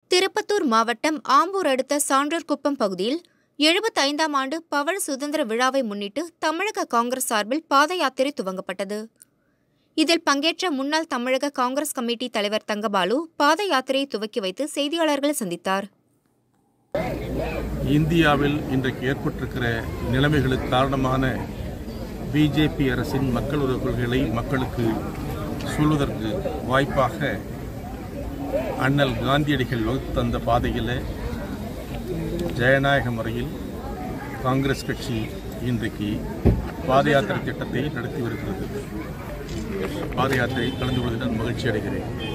திருப்பத்தூர் மாவட்டம் ஆம்பூர் அடுத்த சான்றோர்குப்பம் பகுதியில் எழுபத்தைந்தாம் ஆண்டு பவழ சுதந்திர விழாவை முன்னிட்டு தமிழக காங்கிரஸ் சார்பில் பாத யாத்திரை துவங்கப்பட்டது இதில் பங்கேற்ற முன்னாள் தமிழக காங்கிரஸ் கமிட்டி தலைவர் தங்கபாலு பாத யாத்திரையை துவக்கி வைத்து செய்தியாளர்களை சந்தித்தார் இந்தியாவில் இன்றைக்கு ஏற்பட்டிருக்கிற நிலைமைகளுக்கு காரணமான பிஜேபி அரசின் மக்கள் உறவு கொள்கைகளை மக்களுக்கு சொல்வதற்கு வாய்ப்பாக அண்ணல் காந்தியடிகள் வகுத்து தந்த பாதையில் ஜனநாயக முறையில் காங்கிரஸ் கட்சி இன்றைக்கு பாத யாத்திரை திட்டத்தை நடத்தி வருகிறது பாத யாத்திரை கலந்து கொள்வதில் நான் மகிழ்ச்சி அடைகிறேன்